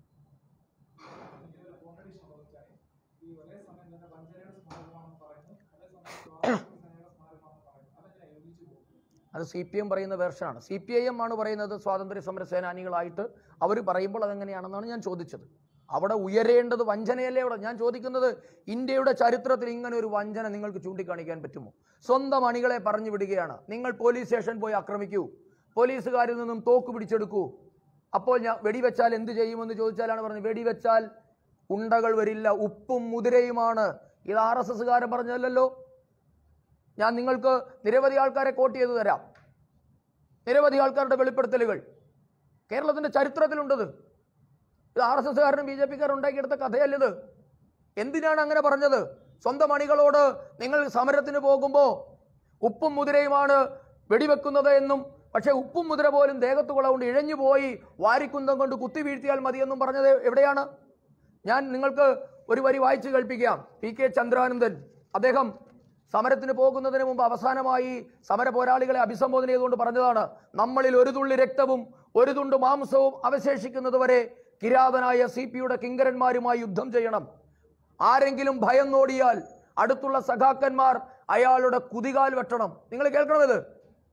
ഈ ഒരേ സമയം തന്നെ വഞ്ചനയുടെ സ്മാരകമാണെന്ന് പറയുന്നു അതേ സമയം സ്വാതന്ത്ര്യ സേനയുടെ സ്മാരകമാണെന്ന് പറയുന്നു അതെങ്ങനെ യോജിച്ചു പോകും അത് സി പി എം പറയുന്ന വേർഷനാണ് സി പി ഐ എം ആണ് പറയുന്നത് സ്വാതന്ത്ര്യ സമര സേനാനികളായിട്ട് അവർ പറയുമ്പോൾ അതെങ്ങനെയാണെന്നാണ് ഞാൻ ചോദിച്ചത് അവിടെ ഉയരേണ്ടത് വഞ്ചനയല്ലേ അവിടെ ഞാൻ ചോദിക്കുന്നത് ഇന്ത്യയുടെ ചരിത്രത്തിൽ ഇങ്ങനെ ഒരു വഞ്ചന നിങ്ങൾക്ക് ചൂണ്ടിക്കാണിക്കാൻ പറ്റുമോ സ്വന്തം അണികളെ പറഞ്ഞു വിടുകയാണ് നിങ്ങൾ പോലീസ് സ്റ്റേഷൻ പോയി ആക്രമിക്കൂ പോലീസുകാരിൽ നിന്നും തോക്ക് പിടിച്ചെടുക്കൂ അപ്പോൾ ഞാൻ വെടിവെച്ചാൽ എന്ത് ചെയ്യുമെന്ന് ചോദിച്ചാലാണ് പറഞ്ഞത് വെടിവെച്ചാൽ ഉണ്ടകൾ വരില്ല ഉപ്പും മുതിരയുമാണ് ഇത് ആർ എസ് എസ്സുകാരൻ പറഞ്ഞതല്ലോ ഞാൻ നിങ്ങൾക്ക് നിരവധി ആൾക്കാരെ കോട്ട് ചെയ്തു തരാം നിരവധി ആൾക്കാരുടെ വെളിപ്പെടുത്തലുകൾ കേരളത്തിന്റെ ചരിത്രത്തിലുണ്ടത് ഇത് ആർ എസ് എസ്സുകാരനും ബി ജെ പിക്കാരും ഉണ്ടാക്കിയെടുത്ത കഥയല്ലത് എന്തിനാണ് അങ്ങനെ പറഞ്ഞത് സ്വന്തം അണികളോട് നിങ്ങൾ സമരത്തിന് പോകുമ്പോൾ ഉപ്പും മുതിരയുമാണ് വെടിവെക്കുന്നത് എന്നും പക്ഷേ ഉപ്പും മുതിര പോലും ദേഹത്ത് കൊണ്ട് ഇഴഞ്ഞു പോയി വാരിക്കുന്തം കൊണ്ട് കുത്തി വീഴ്ത്തിയാൽ മതിയെന്നും പറഞ്ഞത് എവിടെയാണ് ഞാൻ നിങ്ങൾക്ക് ഒരു വരി വായിച്ചു കേൾപ്പിക്കാം പി കെ ചന്ദ്രാനന്ദൻ അദ്ദേഹം സമരത്തിന് പോകുന്നതിന് മുമ്പ് അവസാനമായി സമര പോരാളികളെ അഭിസംബോധന ചെയ്തുകൊണ്ട് പറഞ്ഞതാണ് നമ്മളിൽ ഒരു തുള്ളി രക്തവും ഒരു തുണ്ട് മാംസവും അവശേഷിക്കുന്നതുവരെ കിരാതനായ സി പിയുടെ കിങ്കരന്മാരുമായി യുദ്ധം ചെയ്യണം ആരെങ്കിലും ഭയന്നോടിയാൽ അടുത്തുള്ള സഖാക്കന്മാർ അയാളുടെ കുതികാൽ വെട്ടണം നിങ്ങൾ കേൾക്കണം ഇത്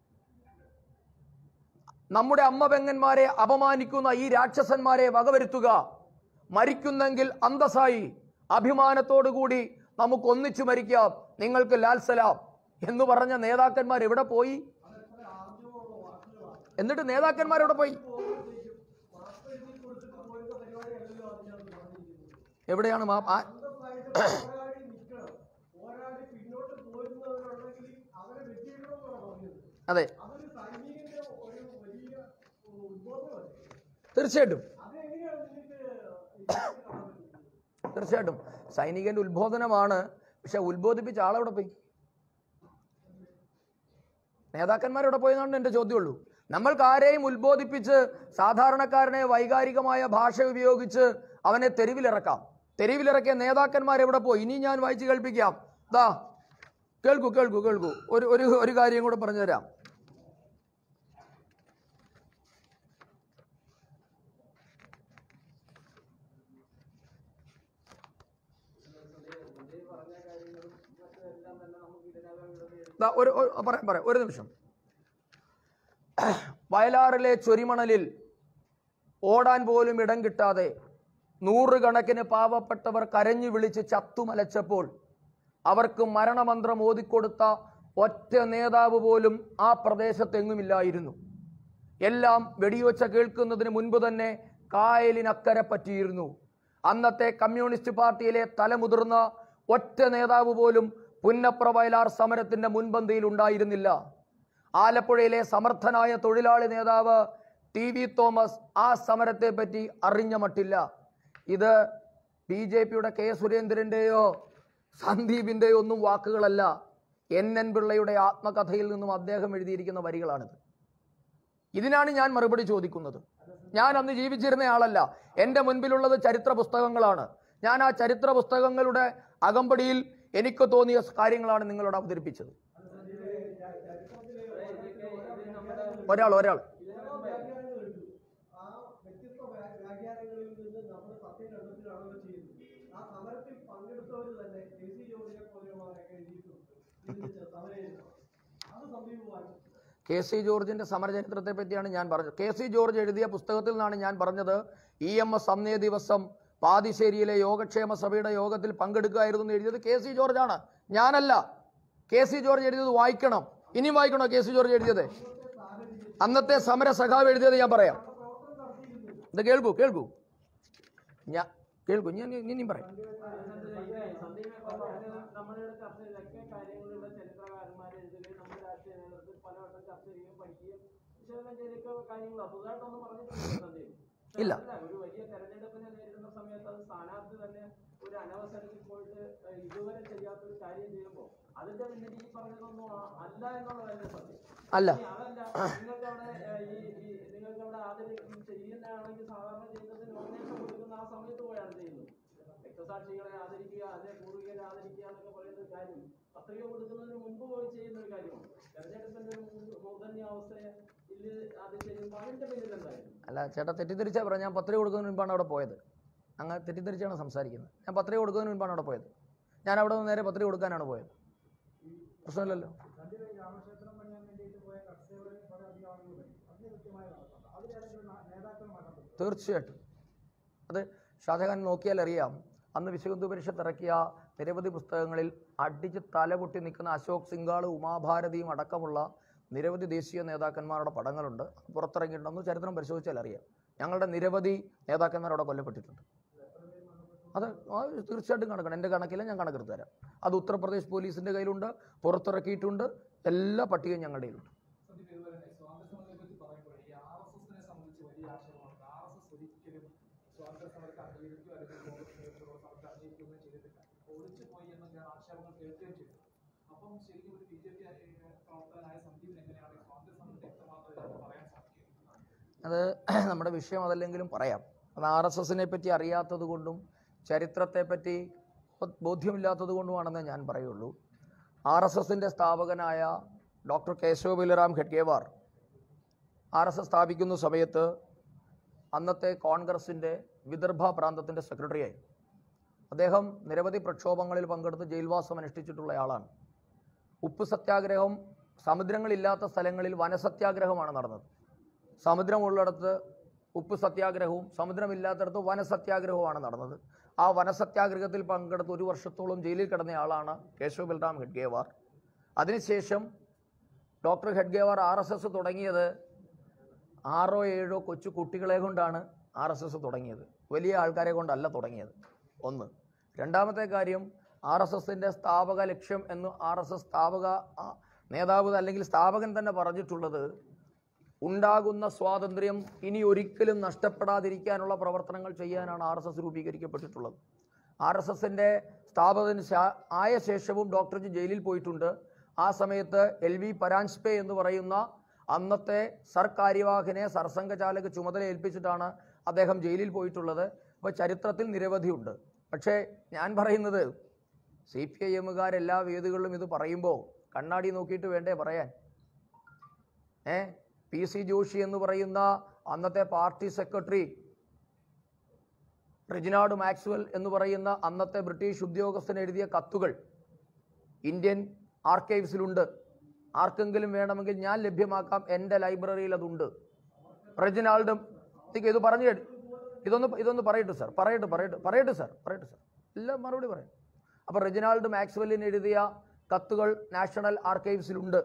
നമ്മുടെ അമ്മ പെങ്ങന്മാരെ അപമാനിക്കുന്ന ഈ രാക്ഷസന്മാരെ വകവരുത്തുക മരിക്കുന്നെങ്കിൽ അന്തസ്സായി അഭിമാനത്തോടുകൂടി നമുക്ക് ഒന്നിച്ചു മരിക്കാം നിങ്ങൾക്ക് ലാൽ സലാം എന്ന് പറഞ്ഞ നേതാക്കന്മാർ എവിടെ പോയി എന്നിട്ട് നേതാക്കന്മാർ എവിടെ പോയി എവിടെയാണ് മാ ആ- അതെ തീർച്ചയായിട്ടും തീർച്ചയായിട്ടും സൈനികന്റെ ഉത്ബോധനമാണ് പക്ഷെ ഉത്ബോധിപ്പിച്ച ആളെവിടെ പോയി നേതാക്കന്മാരെവിടെ പോയെന്നാണ് എൻ്റെ ചോദ്യമുള്ളൂ നമ്മൾക്ക് ആരെയും ഉത്ബോധിപ്പിച്ച് സാധാരണക്കാരനെ വൈകാരികമായ ഭാഷ ഉപയോഗിച്ച് അവനെ തെരുവിലിറക്കാം തെരുവിലിറക്കിയ നേതാക്കന്മാർ എവിടെ പോയി ഇനി ഞാൻ വായിച്ച് കേൾപ്പിക്കാം ദാ കേൾക്കൂ കേൾക്കൂ കേൾക്കൂ ഒരു ഒരു ഒരു കാര്യം കൂടെ പറഞ്ഞു തരാം ദാ ഒരു ഒരു- പറയാം പറയാം ഒരു നിമിഷം വയലാറിലെ ചൊരിമണലിൽ ഓടാൻ പോലും ഇടം കിട്ടാതെ നൂറുകണക്കിന് പാവപ്പെട്ടവർ കരഞ്ഞു വിളിച്ച് ചത്തുമലച്ചപ്പോൾ അവർക്ക് മരണമന്ത്രം ഓതിക്കൊടുത്ത ഒറ്റ നേതാവ് പോലും ആ പ്രദേശത്തെങ്ങുമില്ലായിരുന്നു എല്ലാം വെടിവെച്ച കേൾക്കുന്നതിന് മുൻപ് തന്നെ കായലിനക്കരെ പറ്റിയിരുന്നു അന്നത്തെ കമ്മ്യൂണിസ്റ്റ് പാർട്ടിയിലെ തലമുതിർന്ന ഒറ്റ നേതാവ് പോലും പുന്നപ്ര വയലാർ സമരത്തിന്റെ മുൻപന്തിയിൽ ഉണ്ടായിരുന്നില്ല ആലപ്പുഴയിലെ സമർത്ഥനായ തൊഴിലാളി നേതാവ് ടി വി തോമസ് ആ സമരത്തെ പറ്റി അറിഞ്ഞ മട്ടില്ല ഇത് ബി ജെ പിയുടെ കെ സുരേന്ദ്രന്റെയോ സന്ദീപിന്റെയോ ഒന്നും വാക്കുകളല്ല എൻ എൻ പിള്ളയുടെ ആത്മകഥയിൽ നിന്നും അദ്ദേഹം എഴുതിയിരിക്കുന്ന വരികളാണിത് ഇതിനാണ് ഞാൻ മറുപടി ചോദിക്കുന്നത് ഞാൻ അന്ന് ജീവിച്ചിരുന്ന ആളല്ല എൻ്റെ മുൻപിലുള്ളത് ചരിത്ര പുസ്തകങ്ങളാണ് ഞാൻ ആ ചരിത്ര പുസ്തകങ്ങളുടെ അകമ്പടിയിൽ എനിക്ക് തോന്നിയ കാര്യങ്ങളാണ് നിങ്ങളോട് അവതരിപ്പിച്ചത് ഒരാൾ ഒരാൾ ആ വ്യത്യസ്ത വ്യാ- വ്യാഖ്യാനങ്ങളിൽ നിന്ന് നമ്മൾ സത്യം കണ്ടെത്തുകയാണല്ലോ ചെയ്യുന്നത് ആ സമരത്തിൽ പങ്കെടുത്തവർ തന്നെ കെ സി ജോർജിനെ പോലെയുള്ളവരൊക്കെ എഴുതിയിട്ടുണ്ട് ഇതിന് സമരം അത് സമീപമായി കെ സി ജോർജിന്റെ സമരചരിത്രത്തെ പറ്റിയാണ് ഞാൻ പറഞ്ഞത് കെ സി ജോർജ് എഴുതിയ പുസ്തകത്തിൽ നിന്നാണ് ഞാൻ പറഞ്ഞത് ഇ എം എസ് അന്നേ ദിവസം പാതിശ്ശേരിയിലെ യോഗക്ഷേമ സഭയുടെ യോഗത്തിൽ പങ്കെടുക്കുകയായിരുന്നു എന്ന് എഴുതിയത് കെ സി ജോർജ് ആണ് ഞാനല്ല കെ സി ജോർജ് എഴുതിയത് വായിക്കണം ഇനിയും വായിക്കണോ കെ സി ജോർജ് എഴുതിയത് അന്നത്തെ സമര സഖാവ് എഴുതിയത് ഞാൻ പറയാം ഇത് കേൾക്കൂ കേൾക്കൂ ഞാൻ കേൾക്കൂ ഞാൻ ഇനിയും പറയാം നമ്മളിവിടെ ചർച്ച ചെയ്തൊക്കെ കാര്യങ്ങളിലൂടെ ചരിത്രകാരന്മാർ എഴുതുകയും നമ്മുടെ രാഷ്ട്രീയ നേതൃത്വത്തിൽ പലവട്ടം ചർച്ച ചെയ്യുകയും പഠിക്കുകയും വിശകലനം ചെയ്തൊക്കെ കാര്യങ്ങളാണ് പുതുതായിട്ടൊന്നും പറഞ്ഞിട്ടില്ല സന്ദീപ് ഇല്ല. അല്ല, ഒരു വലിയ തെരഞ്ഞെടുപ്പിനെ നേരിടുന്ന സമയത്ത് അത് സ്ഥാനാർത്ഥി തന്നെ ഒരു അനവസരത്തിൽ പോയിട്ട് ഏഹ്, ഇതുവരെ ചെയ്യാത്തൊരു കാര്യം ചെയ്യുമ്പോൾ അതിന്റെ പിന്നിൽ ഈ പറഞ്ഞതൊന്നും ആ- അല്ല എന്നുള്ളതല്ലേ സത്യം അല്ല ഇനി അതല്ല നിങ്ങൾക്ക് അവിടെ ഏഹ്, ഈ ഈ നിങ്ങൾക്ക് അവിടെ ആദരി ചെയ്യുന്നതാണെങ്കിൽ സാധാരണ ചെയ്യുന്നത് നോമിനേഷൻ കൊടുക്കുന്ന ആ സമയത്ത് പോയാണ് ചെയ്യുന്നത് രക്തസാക്ഷികളെ ആദരിക്കുക അതിനെ പൂർവികരെ ആദരിക്കുക എന്നൊക്കെ പറയുന്ന ഒരു കാര്യം പത്രിക കൊടുക്കുന്നതിന് മുമ്പ് പോയി ചെയ്യുന്ന ഒരു കാര്യമാണ് തെരഞ്ഞെടുപ്പിന്റെ ഒരു മൂ- മൂർധന്യ അവസ്ഥയെ ഇല്ല അത് ചെയ്യുമ്പോൾ അതിന്റെ പിന്നിൽ എന്തായിരുന്നു അല്ല ചേട്ടാ തെറ്റിദ്ധരിച്ചാ പറയാം ഞാൻ പത്രിക കൊടുക്കുന്നതിന് മുൻപാണ് അവിടെ പോയത് അങ്ങനെ തെറ്റിദ്ധരിച്ചാണ് സംസാരിക്കുന്നത് ഞാൻ പത്രിക കൊടുക്കുന്നതിന് മുൻപാണ് അവിടെ പോയത് ഞാൻ അവിടെ നിന്ന് നേരെ പത്രിക കൊടുക്കാനാണ് പോയത് പ്രശ്നമില്ലല്ലോ സഞ്ജയ് രാമക്ഷേത്രം പണിയാൻ വേണ്ടിയിട്ട് പോയ കർഷകരുടെ കുറെ അധികം ആളുകളുണ്ട് അതിന് കൃത്യമായ നടത്തുന്നുണ്ട് അതിലേതെങ്കിലും നേതാക്കൾ മാറ്റപ്പെട്ടു തീർച്ചയായിട്ടും അത് ഷാജഹാൻ നോക്കിയാൽ അറിയാം അന്ന് വിശ്വഹിന്ദു പരിഷത്ത് ഇറക്കിയ നിരവധി പുസ്തകങ്ങളിൽ അടിച്ച് തലപൊട്ടി നിൽക്കുന്ന അശോക് സിംഗാൾ ഉമാഭാരതിയും അടക്കമുള്ള നിരവധി ദേശീയ നേതാക്കന്മാരുടെ പടങ്ങളുണ്ട് പുറത്തിറങ്ങിയിട്ടുണ്ടെന്ന് ചരിത്രം പരിശോധിച്ചാൽ അറിയാം ഞങ്ങളുടെ നിരവധി നേതാക്കന്മാർ അവിടെ കൊല്ലപ്പെട്ടിട്ടുണ്ട് അത് ആ തീർച്ചയായിട്ടും കണക്കാണ് എൻ്റെ കണക്കില്ല ഞാൻ കണക്കെടുത്ത് തരാം അത് ഉത്തർപ്രദേശ് പോലീസിൻ്റെ കയ്യിലുണ്ട് പുറത്തിറക്കിയിട്ടുണ്ട് എല്ലാ പട്ടികയും ഞങ്ങളുടെ കയ്യിലുണ്ട് സന്ദീപ് ഇതുപോലെ തന്നെ സ്വാതന്ത്ര്യ സമരത്തെ പറ്റി പറയുമ്പോൾ ഈ ആർ എസ് എസിനെ സംബന്ധിച്ച് വലിയ ആക്ഷേപമുണ്ട് ആർ എസ് എസ് ഒരിക്കലും സ്വാതന്ത്ര്യ സമരത്തെ അംഗീകരിക്കുകയോ അല്ലെങ്കിൽ കോൺഗ്രസ് നേതൃത്വമുള്ള സമരത്തെ അംഗീകരിക്കുകയൊന്നും ചെയ്തിട്ടില്ല ഒളിച്ചു പോയി എന്നൊക്കെയാണ് ആക്ഷേപങ്ങൾ കേൾക്കുകയും ചെയ്തത് അപ്പം ശരിക്കും ഒരു ബി ജെ പി പ്രവർത്തകനായ സന്ദീപിന് എങ്ങനെയാണ് ഈ സ്വാതന്ത്ര്യ സമരത്തെ വ്യക്തമാണെന്ന് ഇതിനകത്ത് പറയാൻ സാധിക്കുക അത് നമ്മുടെ വിഷയം അതല്ലെങ്കിലും പറയാം അത് ആർ എസ് എസിനെ പറ്റി അറിയാത്തത് കൊണ്ടും ചരിത്രത്തെപ്പറ്റി ബോ- ബോധ്യമില്ലാത്തത് കൊണ്ടുമാണെന്ന് ഞാൻ പറയുള്ളൂ ആർ എസ് എസിൻ്റെ സ്ഥാപകനായ doctor Keshava Baliram Hedgewar R S S സ്ഥാപിക്കുന്ന സമയത്ത് അന്നത്തെ കോൺഗ്രസിൻ്റെ വിദർഭ പ്രാന്തത്തിൻ്റെ സെക്രട്ടറിയായി അദ്ദേഹം നിരവധി പ്രക്ഷോഭങ്ങളിൽ പങ്കെടുത്ത് ജയിൽവാസം അനുഷ്ഠിച്ചിട്ടുള്ള ആളാണ് ഉപ്പ് സത്യാഗ്രഹം സമുദ്രങ്ങളില്ലാത്ത സ്ഥലങ്ങളിൽ വനസത്യാഗ്രഹമാണ് നടന്നത് സമുദ്രമുള്ളിടത്ത് ഉപ്പ് സത്യാഗ്രഹവും സമുദ്രമില്ലാത്തടത്ത് വനസത്യാഗ്രഹവുമാണ് നടന്നത് ആ വനസത്യാഗ്രഹത്തിൽ പങ്കെടുത്ത് ഒരു വർഷത്തോളം ജയിലിൽ കിടന്ന ആളാണ് കേശവ ബൽറാം ഹെഡ്ഗേവാർ അതിനുശേഷം doctor Hedgewar R S S തുടങ്ങിയത് ആറോ ഏഴോ കൊച്ചു കുട്ടികളെ കൊണ്ടാണ് ആർ എസ് എസ് തുടങ്ങിയത് വലിയ ആൾക്കാരെ കൊണ്ടല്ല തുടങ്ങിയത് ഒന്ന് രണ്ടാമത്തെ കാര്യം ആർ എസ് എസിൻ്റെ സ്ഥാപക ലക്ഷ്യം എന്ന് ആർ എസ് എസ് സ്ഥാപക ആ, നേതാവ് അല്ലെങ്കിൽ സ്ഥാപകൻ തന്നെ പറഞ്ഞിട്ടുള്ളത് ഉണ്ടാകുന്ന സ്വാതന്ത്ര്യം ഇനി ഒരിക്കലും നഷ്ടപ്പെടാതിരിക്കാനുള്ള പ്രവർത്തനങ്ങൾ ചെയ്യാനാണ് ആർ എസ് എസ് രൂപീകരിക്കപ്പെട്ടിട്ടുള്ളത് ആർ എസ് എസിൻ്റെ സ്ഥാപകന് ശാ- ആയ ശേഷവും ഡോക്ടർജി ജയിലിൽ പോയിട്ടുണ്ട് ആ സമയത്ത് എൽ വി പരാൻസ്പേ എന്ന് പറയുന്ന അന്നത്തെ സർ കാര്യവാഹനെ സർസംഘചാലക ചുമതല ഏൽപ്പിച്ചിട്ടാണ് അദ്ദേഹം ജയിലിൽ പോയിട്ടുള്ളത് അപ്പോൾ ചരിത്രത്തിൽ നിരവധിയുണ്ട് പക്ഷേ ഞാൻ പറയുന്നത് സി പി ഐ എമ്മുകാരെല്ലാ വേദികളിലും ഇത് പറയുമ്പോൾ കണ്ണാടി നോക്കിയിട്ട് വേണ്ടേ പറയാൻ ഏ പി സി ജോഷി എന്ന് പറയുന്ന അന്നത്തെ പാർട്ടി സെക്രട്ടറി റിജിനാർഡ് മാക്സ്വൽ എന്ന് പറയുന്ന അന്നത്തെ ബ്രിട്ടീഷ് ഉദ്യോഗസ്ഥൻ എഴുതിയ കത്തുകൾ ഇന്ത്യൻ ആർക്കൈവ്സിലുണ്ട് ആർക്കെങ്കിലും വേണമെങ്കിൽ ഞാൻ ലഭ്യമാക്കാം എൻ്റെ ലൈബ്രറിയിൽ അതുണ്ട് റെജിനാൾഡും ഇത് ഇത് പറഞ്ഞു കേട്ട് ഇതൊന്ന് ഇതൊന്ന് പറയട്ടെ സാർ പറയട്ടെ പറയട്ടെ പറയട്ടെ സാർ പറയട്ടെ സാർ എല്ലാം മറുപടി പറയാം അപ്പോൾ റെജിനാൾഡ് മാക്സ്വെല്ലിന് എഴുതിയ കത്തുകൾ നാഷണൽ ആർക്കൈവ്സിലുണ്ട്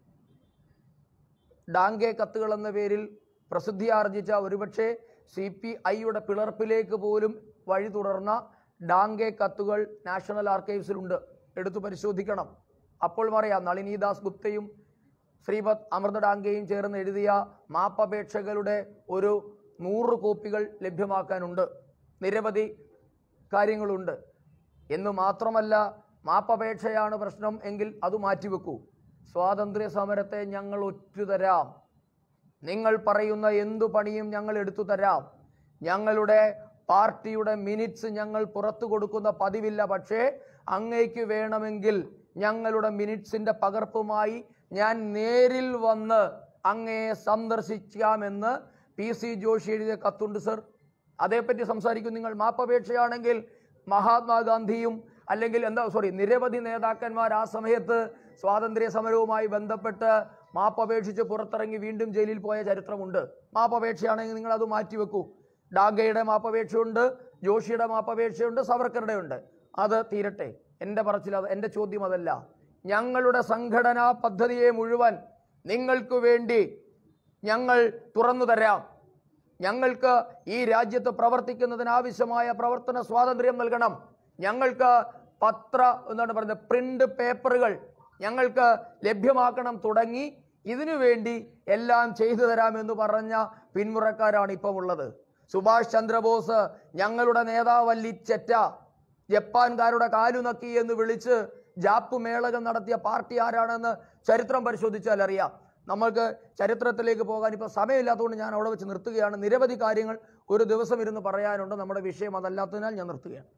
ഡാങ്കെ കത്തുകൾ എന്ന പേരിൽ പ്രസിദ്ധിയാർജിച്ച ഒരുപക്ഷെ സി പി ഐയുടെ പിളർപ്പിലേക്ക് പോലും വഴി തുടർന്ന ഡാങ്കെ കത്തുകൾ നാഷണൽ ആർക്കൈവ്സിലുണ്ട് എടുത്തു പരിശോധിക്കണം അപ്പോൾ പറയാം നളിനിദാസ് ഗുപ്തയും ശ്രീപത് അമൃത ഡാങ്കെയും ചേർന്ന് എഴുതിയ മാപ്പപേക്ഷകളുടെ ഒരു നൂറ് കോപ്പികൾ ലഭ്യമാക്കാനുണ്ട് നിരവധി കാര്യങ്ങളുണ്ട് എന്ന് മാത്രമല്ല മാപ്പപേക്ഷയാണ് പ്രശ്നം എങ്കിൽ അത് മാറ്റിവെക്കൂ സ്വാതന്ത്ര്യ സമരത്തെ ഞങ്ങൾ ഒറ്റുതരാം നിങ്ങൾ പറയുന്ന എന്തു പണിയും ഞങ്ങൾ എടുത്തു തരാം ഞങ്ങളുടെ പാർട്ടിയുടെ മിനിറ്റ്സ് ഞങ്ങൾ പുറത്തു കൊടുക്കുന്ന പതിവില്ല പക്ഷേ അങ്ങേക്ക് വേണമെങ്കിൽ ഞങ്ങളുടെ മിനിറ്റ്സിന്റെ പകർപ്പുമായി ഞാൻ നേരിൽ വന്ന് അങ്ങയെ സന്ദർശിക്കാമെന്ന് പി സി ജോഷി എഴുതിയ കത്തുണ്ട് സർ അതേപ്പറ്റി സംസാരിക്കും നിങ്ങൾ മാപ്പപേക്ഷയാണെങ്കിൽ മഹാത്മാഗാന്ധിയും അല്ലെങ്കിൽ എന്താ സോറി നിരവധി നേതാക്കന്മാർ ആ സമയത്ത് സ്വാതന്ത്ര്യ സമരവുമായി ബന്ധപ്പെട്ട് മാപ്പപേക്ഷിച്ച് പുറത്തിറങ്ങി വീണ്ടും ജയിലിൽ പോയ ചരിത്രമുണ്ട് മാപ്പപേക്ഷയാണെങ്കിൽ നിങ്ങൾ അത് മാറ്റിവെക്കൂ ഡാഗയുടെ മാപ്പപേക്ഷയുണ്ട് ജോഷിയുടെ മാപ്പപേക്ഷയുണ്ട് സവർക്കറുടെ ഉണ്ട് അത് തീരട്ടെ എൻ്റെ പറച്ചിൽ അത് എൻ്റെ ചോദ്യം അതല്ല ഞങ്ങളുടെ സംഘടനാ പദ്ധതിയെ മുഴുവൻ നിങ്ങൾക്ക് വേണ്ടി ഞങ്ങൾ തുറന്നു തരാം ഞങ്ങൾക്ക് ഈ രാജ്യത്ത് പ്രവർത്തിക്കുന്നതിന് ആവശ്യമായ പ്രവർത്തന സ്വാതന്ത്ര്യം നൽകണം ഞങ്ങൾക്ക് പത്ര എന്താണ് പറയുന്നത് പ്രിന്റ് പേപ്പറുകൾ ഞങ്ങൾക്ക് ലഭ്യമാക്കണം തുടങ്ങി ഇതിനു വേണ്ടി എല്ലാം ചെയ്തു തരാമെന്ന് പറഞ്ഞ പിന്മുറക്കാരാണ് ഇപ്പം ഉള്ളത് സുഭാഷ് ചന്ദ്രബോസ് ഞങ്ങളുടെ നേതാവല്ലിച്ചെറ്റ ജപ്പാൻകാരുടെ കാലു നക്കി എന്ന് വിളിച്ച് ജാപ്പ് മേളകം നടത്തിയ പാർട്ടി ആരാണെന്ന് ചരിത്രം പരിശോധിച്ചാൽ അറിയാം നമ്മൾക്ക് ചരിത്രത്തിലേക്ക് പോകാൻ ഇപ്പോൾ സമയമില്ലാത്തതുകൊണ്ട് ഞാൻ അവിടെ വെച്ച് നിർത്തുകയാണ് നിരവധി കാര്യങ്ങൾ ഒരു ദിവസം ഇരുന്ന് പറയാനുണ്ട് നമ്മുടെ വിഷയം അതല്ലാത്തതിനാൽ ഞാൻ നിർത്തുകയാണ്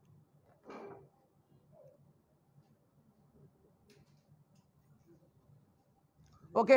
ഓക്കെ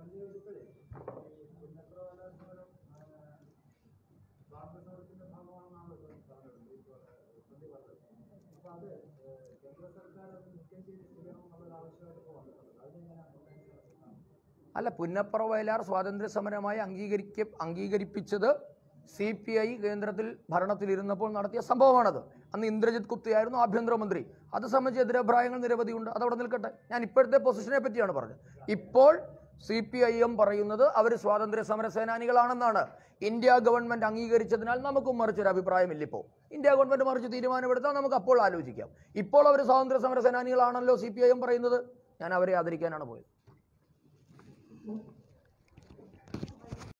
അല്ല പുന്നപ്പുറ വയലാർ സ്വാതന്ത്ര്യ സമരമായി അംഗീകരിക്ക അംഗീകരിപ്പിച്ചത് സി പി ഐ കേന്ദ്രത്തിൽ ഭരണത്തിലിരുന്നപ്പോൾ നടത്തിയ സംഭവമാണത് അന്ന് ഇന്ദ്രജിത് ഗുപ്തയായിരുന്നു ആഭ്യന്തരമന്ത്രി അത് സംബന്ധിച്ച് എതിരഭിപ്രായങ്ങൾ നിരവധിയുണ്ട് അതവിടെ നിൽക്കട്ടെ ഞാൻ ഇപ്പോഴത്തെ പൊസിഷനെ പറ്റിയാണ് പറഞ്ഞത് ഇപ്പോൾ സി പി ഐ എം പറയുന്നത് അവർ സ്വാതന്ത്ര്യ സമര സേനാനികളാണെന്നാണ് ഇന്ത്യ ഗവൺമെന്റ് അംഗീകരിച്ചതിനാൽ നമുക്കും മറിച്ചൊരു അഭിപ്രായമില്ല ഇപ്പോൾ ഇന്ത്യ ഗവൺമെന്റ് മറിച്ച് തീരുമാനമെടുത്താൽ നമുക്ക് അപ്പോൾ ആലോചിക്കാം ഇപ്പോൾ അവർ സ്വാതന്ത്ര്യ സമര സേനാനികളാണല്ലോ സി പി ഐ എം പറയുന്നത് ഞാൻ അവരെ ആദരിക്കാനാണ് പോയത്